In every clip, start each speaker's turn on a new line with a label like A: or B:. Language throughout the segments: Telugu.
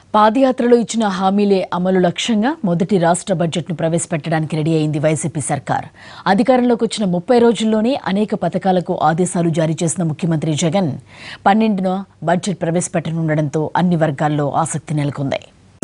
A: పాదయాత్రలో ఇచ్చిన హామీలే అమలు లక్ష్యంగా మొదటి రాష్ట్ర బడ్జెట్ను ప్రవేశపెట్టడానికి రెడీ అయింది వైసీపీ సర్కార్ అధికారంలోకి వచ్చిన ముప్పై రోజుల్లోనే అనేక పథకాలకు ఆదేశాలు జారీ చేసిన ముఖ్యమంత్రి జగన్ పన్నెండున బడ్జెట్ ప్రవేశపెట్టనుండడంతో అన్ని వర్గాల్లో ఆసక్తి నెలకొంది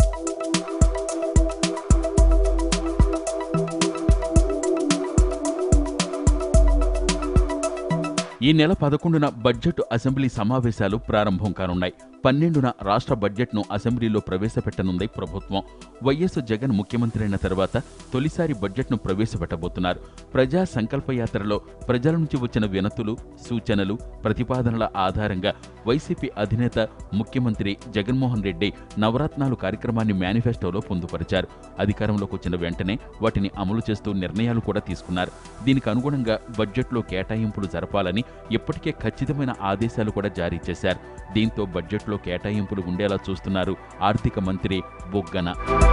B: ఈ నెల పదకొండున బడ్జెట్ అసెంబ్లీ సమావేశాలు ప్రారంభం కానున్నాయి పన్నెండున రాష్ట్ర బడ్జెట్ను అసెంబ్లీలో ప్రవేశపెట్టనుంది ప్రభుత్వం వైఎస్ జగన్ ముఖ్యమంత్రి అయిన తర్వాత తొలిసారి బడ్జెట్ను ప్రవేశపెట్టబోతున్నారు ప్రజా సంకల్ప యాత్రలో ప్రజల నుంచి వచ్చిన వినతులు సూచనలు ప్రతిపాదనల ఆధారంగా వైసీపీ అధినేత ముఖ్యమంత్రి జగన్మోహన్ రెడ్డి నవరత్నాలు కార్యక్రమాన్ని మేనిఫెస్టోలో పొందుపరిచారు అధికారంలోకి వచ్చిన వెంటనే వాటిని అమలు చేస్తూ నిర్ణయాలు కూడా తీసుకున్నారు దీనికి అనుగుణంగా బడ్జెట్లో కేటాయింపులు జరపాలని ఇప్పటికే ఖచ్చితమైన ఆదేశాలు కూడా జారీ చేశారు దీంతో బడ్జెట్లో కేటాయింపులు ఉండేలా చూస్తున్నారు ఆర్థిక మంత్రి బొగ్గన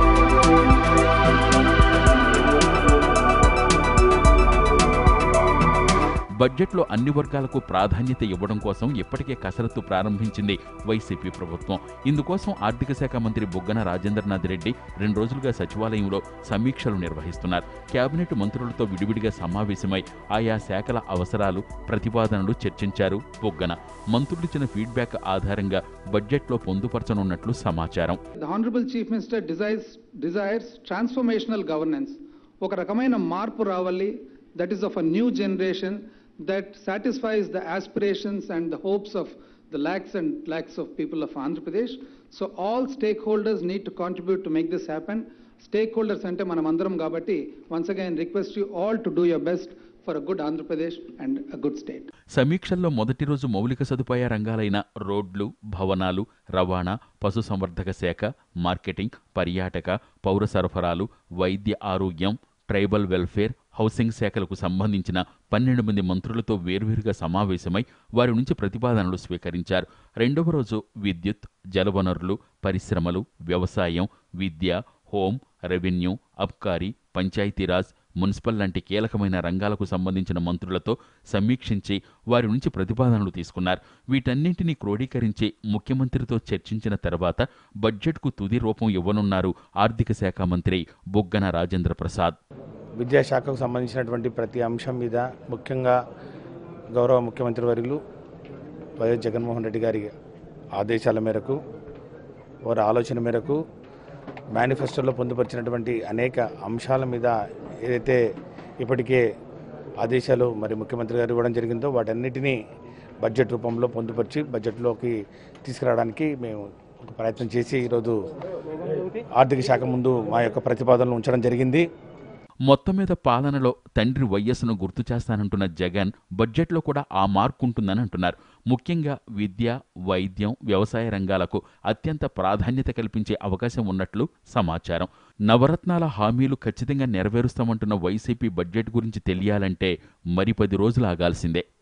B: బడ్జెట్లో అన్ని వర్గాలకు ప్రాధాన్యత ఇవ్వడం కోసం ఇప్పటికే కసరత్తు ప్రారంభించింది వైసీపీ ప్రభుత్వం ఇందుకోసం ఆర్థిక శాఖ మంత్రి బుగ్గన రాజేంద్రనాథ్ రెడ్డి రెండు రోజులుగా సచివాలయంలో సమీక్షలు నిర్వహిస్తున్నారు కేబినెట్ మంత్రులతో విడివిడిగా సమావేశమై ఆయా శాఖల అవసరాలు ప్రతిపాదనలు చర్చించారు బుగ్గన మంత్రులిచ్చిన ఫీడ్బ్యాక్ ఆధారంగా బడ్జెట్లో పొందుపరచనున్నట్లు సమాచారం
C: The Honorable Chief Minister desires, desires transformational governance. ఒక రకమైన మార్పు రావాలి that is of a new generation that satisfies the aspirations and the hopes of the lakhs and lakhs of people of Andhra Pradesh so all stake holders need to contribute to make this happen stake holders అంటే మనం అందరం కాబట్టి once again request you all to do your best for a good Andhra Pradesh and a good state
B: సమీక్షల్లో మొదటి రోజు మౌలిక సదుపాయ రంగాలైన రోడ్లు భవనాలు రవాణా పశుసంవర్ధక శాఖ మార్కెటింగ్ పర్యాటక పౌర సరఫరాలు వైద్య ఆరోగ్యం ట్రైబల్ వెల్ఫేర్ హౌసింగ్ శాఖలకు సంబంధించిన పన్నెండు మంది మంత్రులతో వేర్వేరుగా సమావేశమై వారి నుంచి ప్రతిపాదనలు స్వీకరించారు రెండవ రోజు విద్యుత్ జలవనరులు పరిశ్రమలు వ్యవసాయం విద్య హోం రెవెన్యూ అబ్కారీ పంచాయతీరాజ్ మున్సిపల్ లాంటి కీలకమైన రంగాలకు సంబంధించిన మంత్రులతో సమీక్షించి వారి నుంచి ప్రతిపాదనలు తీసుకున్నారు వీటన్నింటినీ క్రోడీకరించి ముఖ్యమంత్రితో చర్చించిన తర్వాత బడ్జెట్కు తుది రూపం ఇవ్వనున్నారు ఆర్థిక శాఖ మంత్రి బుగ్గన రాజేంద్ర ప్రసాద్
D: విద్యాశాఖకు సంబంధించినటువంటి ప్రతి అంశం మీద ముఖ్యంగా గౌరవ ముఖ్యమంత్రి వర్యులు వైఎస్ జగన్మోహన్ రెడ్డి గారి ఆదేశాల మేరకు వారి ఆలోచన మేరకు మేనిఫెస్టోలో పొందుపరిచినటువంటి అనేక అంశాల మీద ఏదైతే ఇప్పటికే ఆదేశాలు మరి ముఖ్యమంత్రి గారు ఇవ్వడం జరిగిందో వాటన్నిటినీ బడ్జెట్ రూపంలో పొందుపరిచి బడ్జెట్లోకి తీసుకురావడానికి మేము ఒక ప్రయత్నం చేసి ఈరోజు ఆర్థిక శాఖ ముందు మా యొక్క ప్రతిపాదనలు ఉంచడం జరిగింది
B: మొత్తం మీద పాలనలో తండ్రి వైఎస్ను గుర్తు చేస్తానంటున్న జగన్ బడ్జెట్లో కూడా ఆ మార్కు ఉంటుందని అంటున్నారు ముఖ్యంగా విద్య వైద్యం వ్యవసాయ రంగాలకు అత్యంత ప్రాధాన్యత కల్పించే అవకాశం ఉన్నట్లు సమాచారం నవరత్నాల హామీలు ఖచ్చితంగా నెరవేరుస్తామంటున్న వైసీపీ బడ్జెట్ గురించి తెలియాలంటే మరి పది రోజులు ఆగాల్సిందే